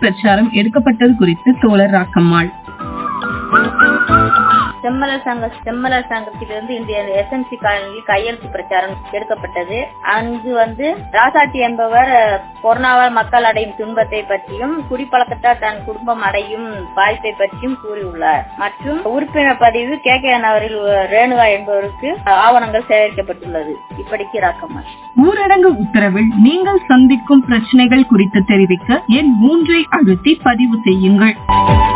பிரச்சாரம் எடுக்கப்பட்டது குறித்து தோழர் ராக்கம்மாள் செம்மலர் சங்க செம்மலர் சங்கத்திலிருந்து இந்திய எஸ்எம்சி காலனியில் கையெழுத்து பிரச்சாரம் எடுக்கப்பட்டது அங்கு வந்து ராசாத்தி என்பவர் அஹ், கொரோனாவால் மக்கள் அடையும் துன்பத்தை பற்றியும் குடிப்பழக்கத்தால் தன் குடும்பம் அடையும் பாதிப்பை பற்றியும் கூறியுள்ளார் மற்றும் உறுப்பினர் பதிவு கே கே நகரில் ரேணுகா என்பவருக்கு ஆவணங்கள் சேகரிக்கப்பட்டுள்ளது இப்படிக்கு ராக்கம்மாள் ஊரடங்கு உத்தரவில் நீங்கள் சந்திக்கும் பிரச்சனைகள் குறித்து தெரிவிக்க எண் மூன்றை அழுத்தி பதிவு செய்யுங்கள்